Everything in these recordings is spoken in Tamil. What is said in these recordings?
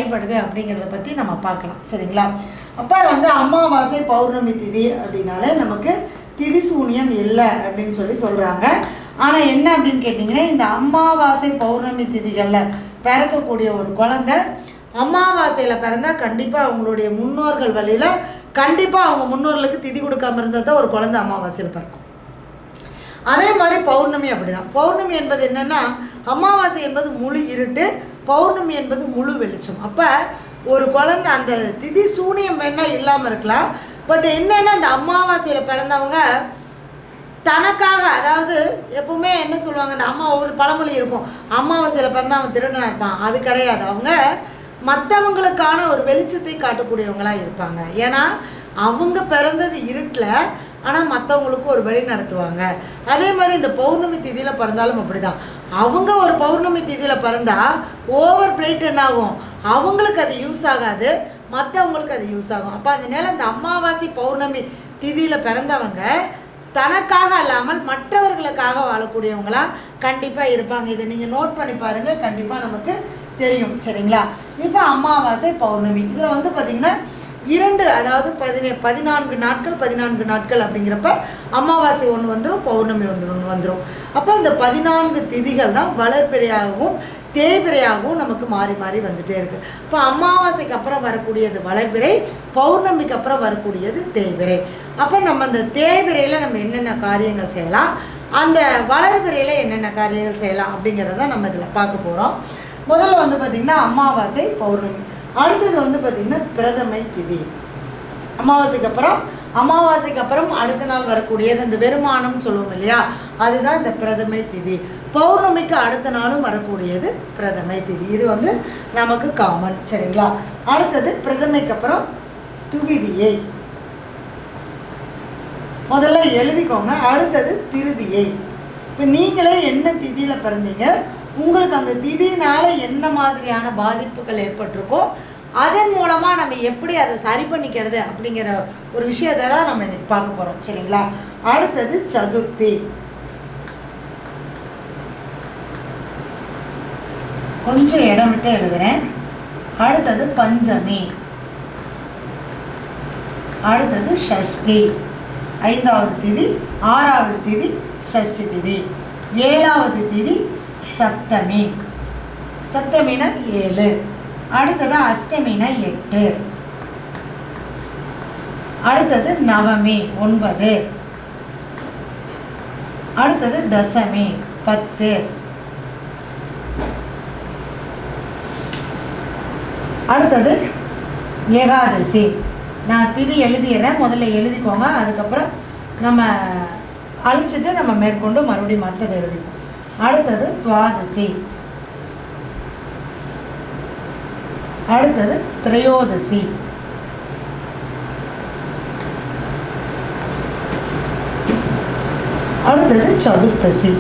செயல்படுது அப்படிங்கிறத பற்றி நம்ம பார்க்கலாம் சரிங்களா அப்போ வந்து அமாவாசை பௌர்ணமி திதி அப்படின்னாலே நமக்கு திதி சூனியம் இல்லை அப்படின்னு சொல்லி சொல்கிறாங்க ஆனால் என்ன அப்படின்னு கேட்டிங்கன்னா இந்த அமாவாசை பௌர்ணமி திதிகளில் பிறக்கக்கூடிய ஒரு குழந்தை அமாவாசையில் பிறந்தா கண்டிப்பாக அவங்களுடைய முன்னோர்கள் வழியில் கண்டிப்பாக அவங்க முன்னோர்களுக்கு திதி கொடுக்காம இருந்தால் தான் ஒரு குழந்தை அமாவாசையில் பிறக்கும் அதே மாதிரி பௌர்ணமி அப்படிதான் பௌர்ணமி என்பது என்னன்னா அமாவாசை என்பது முழு இருட்டு பௌர்ணமி என்பது முழு வெளிச்சம் அப்போ ஒரு குழந்தை அந்த திதி சூனியம் வேணா இல்லாமல் இருக்கலாம் பட் என்னன்னா அந்த அமாவாசையில் பிறந்தவங்க தனக்காக அதாவது எப்பவுமே என்ன சொல்லுவாங்க அந்த அம்மா ஒரு பழமொழி இருக்கும் அமாவாசையில் பிறந்தா அவன் திருடனா இருப்பான் அது கிடையாது அவங்க மற்றவங்களுக்கான ஒரு வெளிச்சத்தை காட்டக்கூடியவங்களா இருப்பாங்க ஏன்னா அவங்க பிறந்தது இருட்டில் ஆனால் மற்றவங்களுக்கு ஒரு வழி நடத்துவாங்க அதே மாதிரி இந்த பௌர்ணமி திதியில் பிறந்தாலும் அப்படிதான் அவங்க ஒரு பௌர்ணமி திதியில் பிறந்தா ஓவர் பிரைட் என்ன ஆகும் அவங்களுக்கு அது யூஸ் ஆகாது மற்றவங்களுக்கு அது யூஸ் ஆகும் அப்போ அதனால இந்த அமாவாசை பௌர்ணமி திதியில் பிறந்தவங்க தனக்காக அல்லாமல் மற்றவர்களுக்காக வாழக்கூடியவங்களா கண்டிப்பாக இருப்பாங்க இதை நீங்கள் நோட் பண்ணி பாருங்கள் கண்டிப்பாக நமக்கு தெரியும் சரிங்களா இப்போ அமாவாசை பௌர்ணமி இதில் வந்து பார்த்திங்கன்னா இரண்டு அதாவது பதினே பதினான்கு நாட்கள் பதினான்கு நாட்கள் அப்படிங்கிறப்ப அமாவாசை ஒன்று வந்துடும் பௌர்ணமி ஒன்று ஒன்று வந்துடும் அப்போ இந்த பதினான்கு திதிகள் தான் வளர்பிறையாகவும் தேய்பிறையாகவும் நமக்கு மாறி மாறி வந்துட்டே இருக்குது இப்போ அமாவாசைக்கு அப்புறம் வரக்கூடியது வளர்பிறை பௌர்ணமிக்கு அப்புறம் வரக்கூடியது தேய்பிறை அப்போ நம்ம அந்த தேய்பிறையில் நம்ம என்னென்ன காரியங்கள் செய்யலாம் அந்த வளர்பிறையில் என்னென்ன காரியங்கள் செய்யலாம் அப்படிங்கிறத நம்ம இதில் பார்க்க போகிறோம் முதல்ல வந்து பார்த்திங்கன்னா அமாவாசை பௌர்ணமி அடுத்தது வந்து பார்த்திங்கன்னா பிரதமை திதி அமாவாசைக்கு அப்புறம் அமாவாசைக்கு அப்புறம் அடுத்த நாள் வரக்கூடியது இந்த வெறுமானம் சொல்லுவோம் இல்லையா அதுதான் இந்த பிரதமை திதி பௌர்ணமிக்கு அடுத்த நாளும் வரக்கூடியது பிரதமை திதி இது வந்து நமக்கு காமன் சரிங்களா அடுத்தது பிரதமைக்கு அப்புறம் துவிதியை முதல்ல எழுதிக்கோங்க அடுத்தது திருதியை இப்போ நீங்களே என்ன திதியில் பிறந்தீங்க உங்களுக்கு அந்த திதினால என்ன மாதிரியான பாதிப்புகள் ஏற்பட்டிருக்கோ அதன் மூலமாக நம்ம எப்படி அதை சரி பண்ணிக்கிறது அப்படிங்கிற ஒரு விஷயத்தை தான் நம்ம இன்னைக்கு பார்க்க போகிறோம் சரிங்களா அடுத்தது சதுர்த்தி கொஞ்சம் இடம் விட்டு எழுதுறேன் அடுத்தது பஞ்சமி அடுத்தது ஷஷ்டி ஐந்தாவது திதி ஆறாவது திதி ஷஷ்டி திதி ஏழாவது திதி சப்தமி சப்தமினா ஏழு அடுத்தது அஷ்டமினா எட்டு அடுத்தது நவமி ஒன்பது அடுத்தது தசமி பத்து அடுத்தது ஏகாதசி நான் திதி எழுதிடுறேன் முதல்ல எழுதிக்கோங்க அதுக்கப்புறம் நம்ம அழிச்சிட்டு நம்ம மேற்கொண்டு மறுபடியும் மற்றது எழுதிப்போம் அடுத்தது துவாதசி அடுத்தது திரையோதசி அடுத்தது சதுர்த்தசி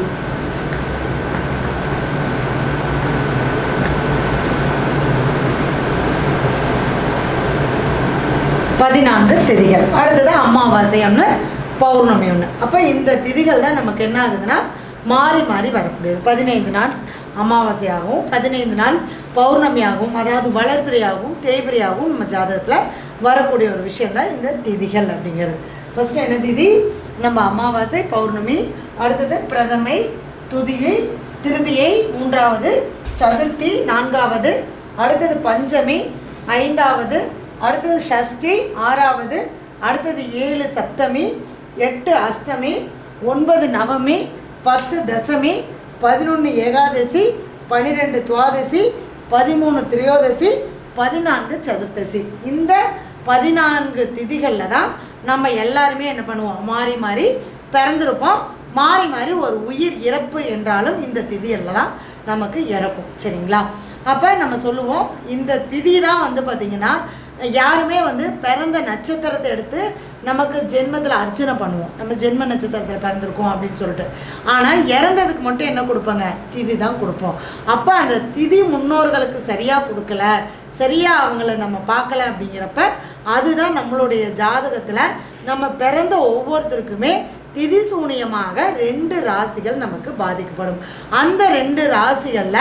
பதினான்கு திதிகள் அடுத்தது அமாவாசை ஒன்று பௌர்ணமி ஒன்று அப்போ இந்த திதிகள் தான் நமக்கு என்ன ஆகுதுன்னா மாறி மாறி வரக்கூடியது பதினைந்து நாள் அமாவாசையாகவும் பதினைந்து நாள் பௌர்ணமியாகவும் அதாவது வளர்பிறையாகவும் தேய்பிறையாகவும் நம்ம ஜாதகத்தில் வரக்கூடிய ஒரு விஷயந்தான் இந்த திதிகள் அப்படிங்கிறது ஃபஸ்ட்டு என்ன திதி நம்ம அமாவாசை பௌர்ணமி அடுத்தது பிரதமை துதியை திருதியை மூன்றாவது சதுர்த்தி நான்காவது அடுத்தது பஞ்சமி ஐந்தாவது அடுத்தது ஷஷ்டி ஆறாவது அடுத்தது ஏழு சப்தமி எட்டு அஷ்டமி ஒன்பது நவமி பத்து தசமி பதினொன்று ஏகாதசி பன்னிரெண்டு துவாதசி பதிமூணு திரையோதசி பதினான்கு சதுர்த்தசி இந்த பதினான்கு திதிகளில் தான் நம்ம எல்லாருமே என்ன பண்ணுவோம் மாறி மாறி பிறந்திருப்போம் மாறி மாறி ஒரு உயிர் இறப்பு என்றாலும் இந்த திதியில் தான் நமக்கு இறக்கும் சரிங்களா அப்போ நம்ம சொல்லுவோம் இந்த திதி தான் வந்து பார்த்திங்கன்னா யாருமே வந்து பிறந்த நட்சத்திரத்தை எடுத்து நமக்கு ஜென்மத்தில் அர்ச்சனை பண்ணுவோம் நம்ம ஜென்ம நட்சத்திரத்தில் பிறந்திருக்கோம் அப்படின்னு சொல்லிட்டு ஆனால் இறந்ததுக்கு மட்டும் என்ன கொடுப்பாங்க திதி தான் கொடுப்போம் அப்போ அந்த திதி முன்னோர்களுக்கு சரியாக கொடுக்கல சரியாக அவங்கள நம்ம பார்க்கல அப்படிங்கிறப்ப அதுதான் நம்மளுடைய ஜாதகத்தில் நம்ம பிறந்த ஒவ்வொருத்தருக்குமே திதி சூனியமாக ரெண்டு ராசிகள் நமக்கு பாதிக்கப்படும் அந்த ரெண்டு ராசிகளில்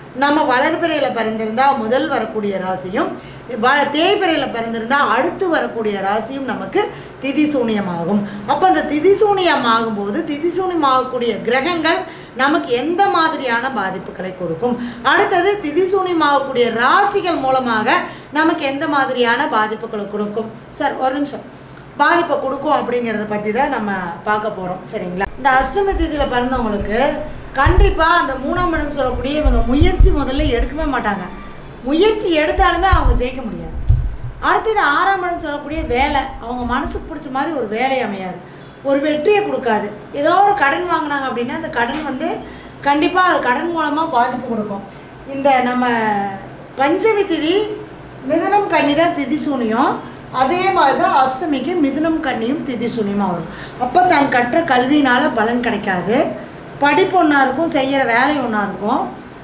நம்ம வளர்பிறையில் பிறந்திருந்தா முதல் வரக்கூடிய ராசியும் வ தேய்பிறையில் பிறந்திருந்தா அடுத்து வரக்கூடிய ராசியும் நமக்கு திதி சூனியமாகும் அப்போ அந்த திதி சூனியம் ஆகும்போது திதி சூனியம் ஆகக்கூடிய கிரகங்கள் நமக்கு எந்த மாதிரியான பாதிப்புகளை கொடுக்கும் அடுத்தது திதி சூனியம் ஆகக்கூடிய ராசிகள் மூலமாக நமக்கு எந்த மாதிரியான பாதிப்புகளை கொடுக்கும் சார் ஒரு நிமிஷம் பாதிப்பை கொடுக்கும் அப்படிங்கிறத பற்றி தான் நம்ம பார்க்க போகிறோம் சரிங்களா இந்த அஷ்டமி திதியில் பிறந்தவங்களுக்கு கண்டிப்பாக அந்த மூணாம் இடம் சொல்லக்கூடிய இவங்க முயற்சி முதல்ல எடுக்கவே மாட்டாங்க முயற்சி எடுத்தாலுமே அவங்க ஜெயிக்க முடியாது அடுத்தது ஆறாம் இடம் சொல்லக்கூடிய வேலை அவங்க மனசுக்கு பிடிச்ச மாதிரி ஒரு வேலை அமையாது ஒரு வெற்றியை கொடுக்காது ஏதோ ஒரு கடன் வாங்கினாங்க அப்படின்னா அந்த கடன் வந்து கண்டிப்பாக அது கடன் மூலமாக பாதிப்பு கொடுக்கும் இந்த நம்ம பஞ்சமி திதி மிதுனம் கன்னி தான் திதி சூனியம் அதே மாதிரி தான் அஷ்டமிக்கு மிதுனம் கன்னியும் திதி சூனியமாக வரும் அப்போ தான் கற்ற கல்வியினால் பலன் கிடைக்காது படிப்பு ஒன்றா இருக்கும் செய்கிற வேலை ஒன்றா இருக்கும்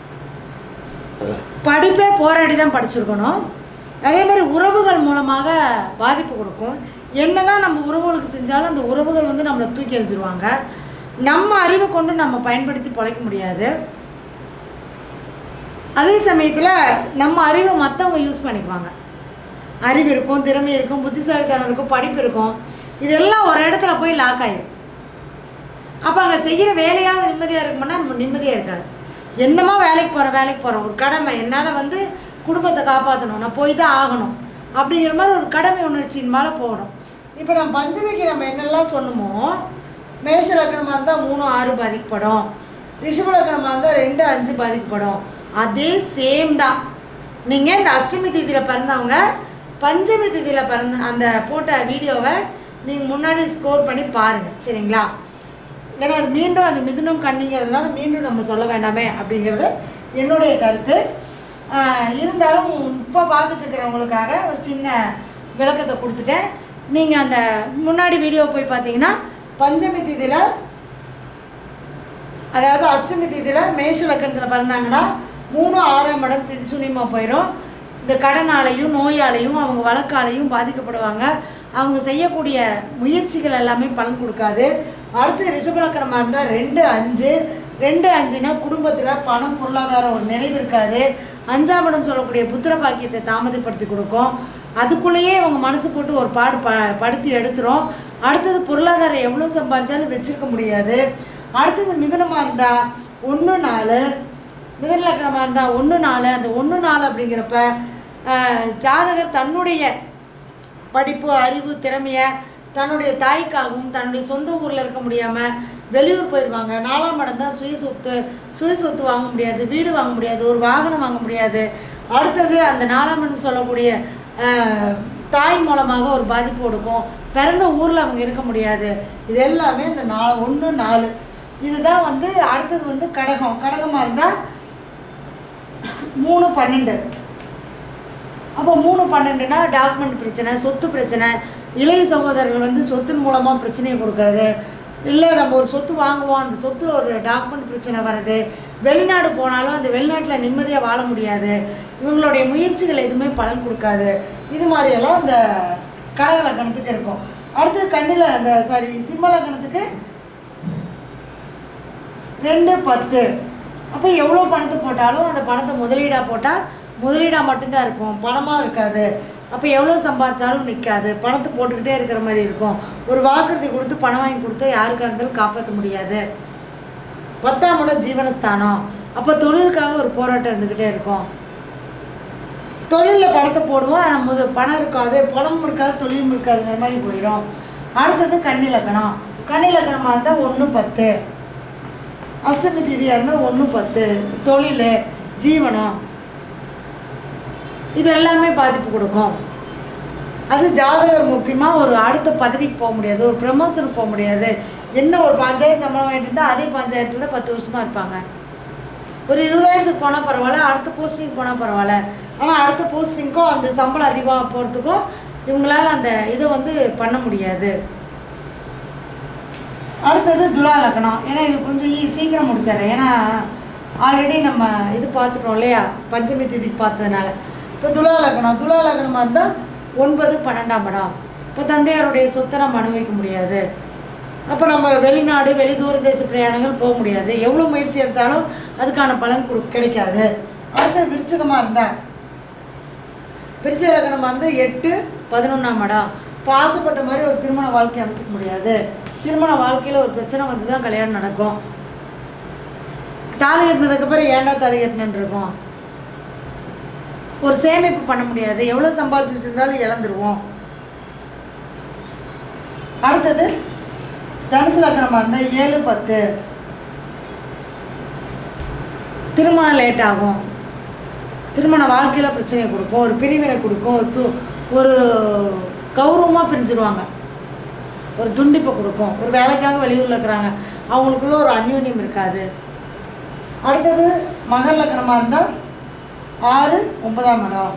படிப்பே போராடி தான் படிச்சிருக்கணும் அதே மாதிரி உறவுகள் மூலமாக பாதிப்பு கொடுக்கும் என்ன தான் நம்ம உறவுகளுக்கு செஞ்சாலும் அந்த உறவுகள் வந்து நம்மளை தூக்கி எறிஞ்சிருவாங்க நம்ம அறிவை கொண்டு நம்ம பயன்படுத்தி பிழைக்க முடியாது அதே சமயத்தில் நம்ம அறிவை மற்றவங்க யூஸ் பண்ணிக்குவாங்க அறிவு இருக்கும் திறமை இருக்கும் புத்திசாலித்தனம் இருக்கும் படிப்பு இருக்கும் இதெல்லாம் ஒரு இடத்துல போய் லாக் ஆயிடும் அப்போ அங்கே செய்கிற வேலையாவது நிம்மதியாக இருக்குமானா நம்ம நிம்மதியாக இருக்காது என்னமோ வேலைக்கு போகிறோம் வேலைக்கு போகிறோம் ஒரு கடமை என்னால் வந்து குடும்பத்தை காப்பாற்றணும் நான் போய் தான் ஆகணும் அப்படிங்கிற மாதிரி ஒரு கடமை உணர்ச்சியின் மேலே போகிறோம் இப்போ நம்ம பஞ்சமிக்கு நம்ம என்னெல்லாம் சொன்னோமோ மேஷ லக்கணமாக இருந்தால் மூணு ஆறு பாதிக்கப்படும் ரிஷப லக்கணமாக இருந்தால் ரெண்டு அஞ்சு பாதிக்கப்படும் அதே சேம் தான் நீங்கள் இந்த அஷ்டமி திதியில் பிறந்தவங்க பஞ்சமி திதியில் பிறந்த அந்த போட்ட வீடியோவை நீங்கள் முன்னாடி ஸ்கோர் பண்ணி பாருங்கள் சரிங்களா ஏன்னா அது மீண்டும் அது மிதுனம் கண்ணிங்கிறதுனால மீண்டும் நம்ம சொல்ல வேண்டாமே அப்படிங்கிறது என்னுடைய கருத்து ஆஹ் இருந்தாலும் இப்போ பார்த்துட்டு இருக்கிறவங்களுக்காக ஒரு சின்ன விளக்கத்தை கொடுத்துட்டேன் நீங்கள் அந்த முன்னாடி வீடியோ போய் பார்த்தீங்கன்னா பஞ்சமி திதியில் அதாவது அஷ்டமி திதியில் மேஷ லக்கணத்தில் பிறந்தாங்கன்னா மூணு ஆறாம் இடம் திதி சூன்யமாக போயிடும் இந்த கடனாலையும் நோயாலையும் அவங்க வழக்காலையும் பாதிக்கப்படுவாங்க அவங்க செய்யக்கூடிய முயற்சிகள் எல்லாமே பலன் கொடுக்காது அடுத்து ரிஷபலக்கணமாக இருந்தால் ரெண்டு அஞ்சு ரெண்டு அஞ்சுனா குடும்பத்தில் பணம் பொருளாதாரம் ஒரு நினைவு இருக்காது அஞ்சாம் இடம் சொல்லக்கூடிய புத்திர பாக்கியத்தை தாமதப்படுத்தி கொடுக்கும் அதுக்குள்ளேயே அவங்க மனசு போட்டு ஒரு பாடு ப படுத்தி எடுத்துரும் அடுத்தது பொருளாதாரம் எவ்வளோ சம்பாதிச்சாலும் வச்சிருக்க முடியாது அடுத்தது மிதனமாக இருந்தால் ஒன்று நாலு மிதன லக்னமாக இருந்தால் ஒன்று நாலு அந்த ஒன்று நாலு அப்படிங்கிறப்ப ஆஹ், ஜாதகர் தன்னுடைய படிப்பு அறிவு திறமையை தன்னுடைய தாய்க்காகவும் தன்னுடைய சொந்த ஊரில் இருக்க முடியாமல் வெளியூர் போயிடுவாங்க நாலாம் இடம் தான் சுய சொத்து சுய சொத்து வாங்க முடியாது வீடு வாங்க முடியாது ஒரு வாகனம் வாங்க முடியாது அடுத்தது அந்த நாலாம் இடம் சொல்லக்கூடிய ஆஹ், தாய் மூலமாக ஒரு பாதிப்பு கொடுக்கும் பிறந்த ஊரில் அவங்க இருக்க முடியாது இது எல்லாமே இந்த நாலு ஒன்று நாலு இதுதான் வந்து அடுத்தது வந்து கடகம் கடகமாக இருந்தால் மூணு பன்னெண்டு அப்போ மூணு பன்னெண்டுனா டாக்குமெண்ட் பிரச்சனை சொத்து பிரச்சனை இளைய சகோதரர்கள் வந்து சொத்தின் மூலமாக பிரச்சனையை கொடுக்காது இல்லை நம்ம ஒரு சொத்து வாங்குவோம் அந்த சொத்துல ஒரு டாக்குமெண்ட் பிரச்சனை வருது வெளிநாடு போனாலும் அந்த வெளிநாட்டில் நிம்மதியாக வாழ முடியாது இவங்களுடைய முயற்சிகள் எதுவுமே பலன் கொடுக்காது இது மாதிரியெல்லாம் அந்த கடக லக்கணத்துக்கு இருக்கும் அடுத்து கண்ணில் அந்த சாரி சிம்ம லக்கணத்துக்கு ரெண்டு பத்து அப்போ எவ்வளோ பணத்தை போட்டாலும் அந்த பணத்தை முதலீடாக போட்டால் முதலீடாக மட்டும்தான் இருக்கும் பணமாக இருக்காது அப்போ எவ்வளோ சம்பாரிச்சாலும் நிற்காது பணத்தை போட்டுக்கிட்டே இருக்கிற மாதிரி இருக்கும் ஒரு வாக்குறுதி கொடுத்து பணம் வாங்கி கொடுத்தா யாருக்காக இருந்தாலும் காப்பாற்ற முடியாது பத்தாம் இடம் ஜீவனஸ்தானம் அப்போ தொழிலுக்காக ஒரு போராட்டம் இருந்துக்கிட்டே இருக்கும் தொழிலில் பணத்தை போடுவோம் ஆனால் முத பணம் இருக்காது பணமும் இருக்காது தொழிலும் இருக்காதுங்கிற மாதிரி போயிடும் அடுத்தது கன்னி லக்கணம் கன்னி லக்கணமாக இருந்தால் ஒன்று பத்து அஷ்டமி திதியாக இருந்தால் ஒன்று பத்து தொழில் ஜீவனம் இது எல்லாமே பாதிப்பு கொடுக்கும் அது ஜாதகர் முக்கியமாக ஒரு அடுத்த பதவிக்கு போக முடியாது ஒரு ப்ரமோஷனுக்கு போக முடியாது என்ன ஒரு பாஞ்சாயிரம் சம்பளம் வாங்கிட்டு இருந்தால் அதே பாஞ்சாயிரத்தில் தான் பத்து வருஷமாக இருப்பாங்க ஒரு இருபதாயிரத்துக்கு போனால் பரவாயில்ல அடுத்த போஸ்டிங் போனால் பரவாயில்ல ஆனால் அடுத்த போஸ்டிங்க்கும் அந்த சம்பளம் அதிகமாக போகிறதுக்கும் இவங்களால அந்த இதை வந்து பண்ண முடியாது அடுத்தது துலா லக்னம் ஏன்னா இது கொஞ்சம் ஈ- சீக்கிரம் முடிச்சிடுறேன் ஏன்னா ஆல்ரெடி நம்ம இது பார்த்துட்டோம் இல்லையா பஞ்சமி திதி பார்த்ததுனால இப்போ துலா லக்னம் துலா லக்னமாக இருந்தால் ஒன்பது பன்னெண்டாம் இடம் இப்போ தந்தையாருடைய சொத்தை நம்ம அனுபவிக்க முடியாது அப்போ நம்ம வெளிநாடு வெளி தூர தேச பிரயாணங்கள் போக முடியாது எவ்வளோ முயற்சி எடுத்தாலும் அதுக்கான பலன் கொடு கிடைக்காது அடுத்து விருச்சிகமாக இருந்தா விருச்சிக லக்னமாக இருந்தால் எட்டு பதினொன்றாம் இடம் இப்போ ஆசைப்பட்ட மாதிரி ஒரு திருமண வாழ்க்கை அமைச்சிக்க முடியாது திருமண வாழ்க்கையில் ஒரு பிரச்சனை வந்து தான் கல்யாணம் நடக்கும் தாலி கட்டினதுக்கப்புறம் ஏன்டா தாலி கட்டினு இருக்கும் ஒரு சேமிப்பு பண்ண முடியாது எவ்வளோ சம்பாரிச்சு வச்சிருந்தாலும் இழந்துருவோம் அடுத்தது தனுசு லக்னமாக இருந்தால் ஏழு பத்து திருமணம் லேட் ஆகும் திருமண வாழ்க்கையில் பிரச்சனையை கொடுக்கும் ஒரு பிரிவினை கொடுக்கும் ஒரு து ஒரு கௌரவமாக பிரிஞ்சிருவாங்க ஒரு துண்டிப்பை கொடுக்கும் ஒரு வேலைக்காக வெளியூரில் இருக்கிறாங்க அவங்களுக்குள்ள ஒரு அந்யோன்யம் இருக்காது அடுத்தது மகர் லக்னமாக இருந்தால் ஆறு ஒன்பதாம் இடம்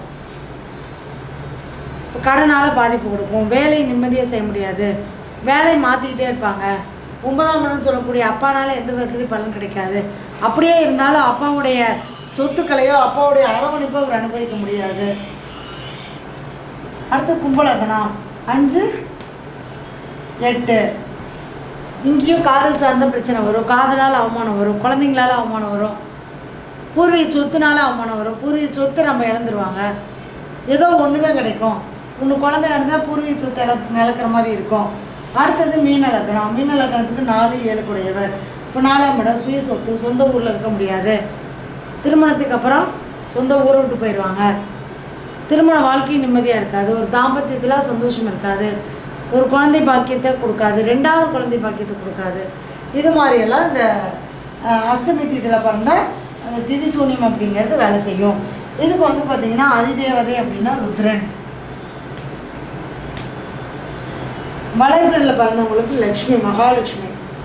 இப்போ கடனால் பாதிப்பு கொடுக்கும் வேலை நிம்மதியாக செய்ய முடியாது வேலை மாற்றிக்கிட்டே இருப்பாங்க ஒன்பதாம் இடம் சொல்லக்கூடிய அப்பானால எந்த விதத்துலையும் பலன் கிடைக்காது அப்படியே இருந்தாலும் அப்பாவுடைய சொத்துக்களையோ அப்பாவுடைய அரவணைப்போ அவர் அனுபவிக்க முடியாது அடுத்து கும்பலகணம் அஞ்சு எட்டு இங்கேயும் காதல் சார்ந்த பிரச்சனை வரும் காதலால் அவமானம் வரும் குழந்தைங்களால அவமானம் வரும் பூர்வீக சொத்துனால அவமானம் வரும் பூர்வீக சொத்தை நம்ம இழந்துருவாங்க ஏதோ ஒன்று தான் கிடைக்கும் ஒன்று குழந்தை இருந்தால் பூர்வீக சொத்தை இழ இழக்கிற மாதிரி இருக்கும் அடுத்தது மீன லக்கணம் மீன லக்கணத்துக்கு நாலு ஏழு கூடையவர் இப்போ நாலாம் இடம் சுய சொத்து சொந்த ஊரில் இருக்க முடியாது திருமணத்துக்கு அப்புறம் சொந்த ஊரை விட்டு போயிடுவாங்க திருமண வாழ்க்கை நிம்மதியாக இருக்காது ஒரு தாம்பத்தியத்தில் சந்தோஷம் இருக்காது ஒரு குழந்தை பாக்கியத்தை கொடுக்காது ரெண்டாவது குழந்தை பாக்கியத்தை கொடுக்காது இது மாதிரியெல்லாம் இந்த அஹ், அஷ்டமி தீதியில் பிறந்த அந்த திதி சூன்யம் அப்படிங்கிறது வேலை செய்யும் இதுக்கு வந்து பார்த்திங்கன்னா அதிதேவதை அப்படின்னா ருத்ரன் வளர்களில் பிறந்தவங்களுக்கு லக்ஷ்மி மகாலட்சுமி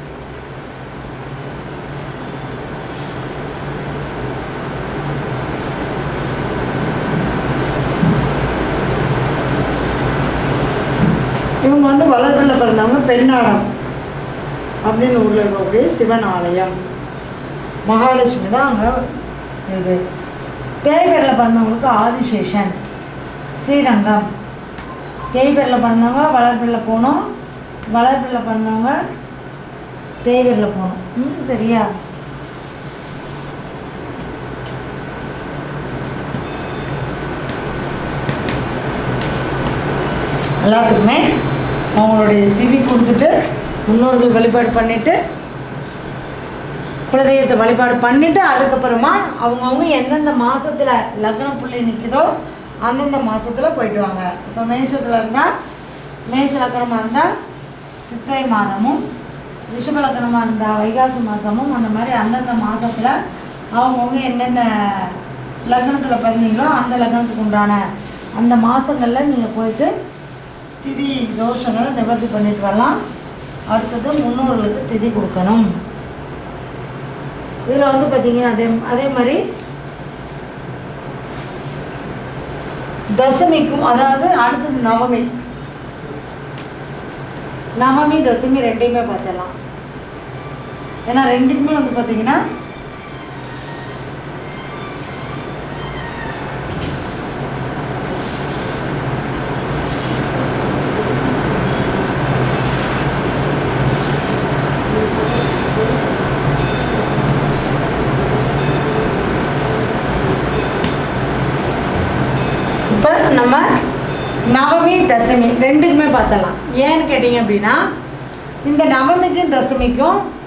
இவங்க வந்து வளர்ப்பில் பிறந்தவங்க பெண்ணாடம் அப்படின்னு ஊரில் இருக்கக்கூடிய சிவன் ஆலயம் மகாலட்சுமி தான் அங்கே இது தேய்பேரில் பிறந்தவங்களுக்கு ஆதிசேஷன் ஸ்ரீரங்கம் தேய்பேரில் பிறந்தவங்க வளர்ப்பில் போகணும் வளர்ப்பில் பிறந்தவங்க தேய்பேரில் போகணும் ம் சரியா எல்லாத்துக்குமே அவங்களுடைய திதி கொடுத்துட்டு முன்னோர்கள் வழிபாடு பண்ணிவிட்டு குலதெய்வத்தை வழிபாடு பண்ணிவிட்டு அதுக்கப்புறமா அவங்கவுங்க எந்தெந்த மாதத்தில் லக்ன புள்ளி நிற்குதோ அந்தந்த மாதத்தில் போயிட்டு வாங்க இப்போ மேஷத்தில் இருந்தால் மேஷ லக்கணமாக இருந்தால் சித்திரை மாதமும் ரிஷப லக்கணமாக இருந்தால் வைகாசி மாதமும் அந்த மாதிரி அந்தந்த மாதத்தில் அவங்கவுங்க என்னென்ன லக்னத்தில் பிறந்தீங்களோ அந்த லக்னத்துக்கு உண்டான அந்த மாதங்களில் நீங்கள் போயிட்டு திதி தோஷங்களை நிவர்த்தி பண்ணிட்டு வரலாம் அடுத்தது முன்னோர்களுக்கு திதி கொடுக்கணும் இதில் வந்து பார்த்தீங்கன்னா அதே அதே மாதிரி தசமிக்கும் அதாவது அடுத்தது நவமி நவமி தசமி ரெண்டையுமே பார்த்துடலாம் ஏன்னா ரெண்டுக்குமே வந்து பார்த்தீங்கன்னா இப்போ நம்ம நவமி தசமி ரெண்டுக்குமே பார்த்தலாம் ஏன்னு கேட்டிங்க அப்படின்னா இந்த நவமிக்கும் தசமிக்கும்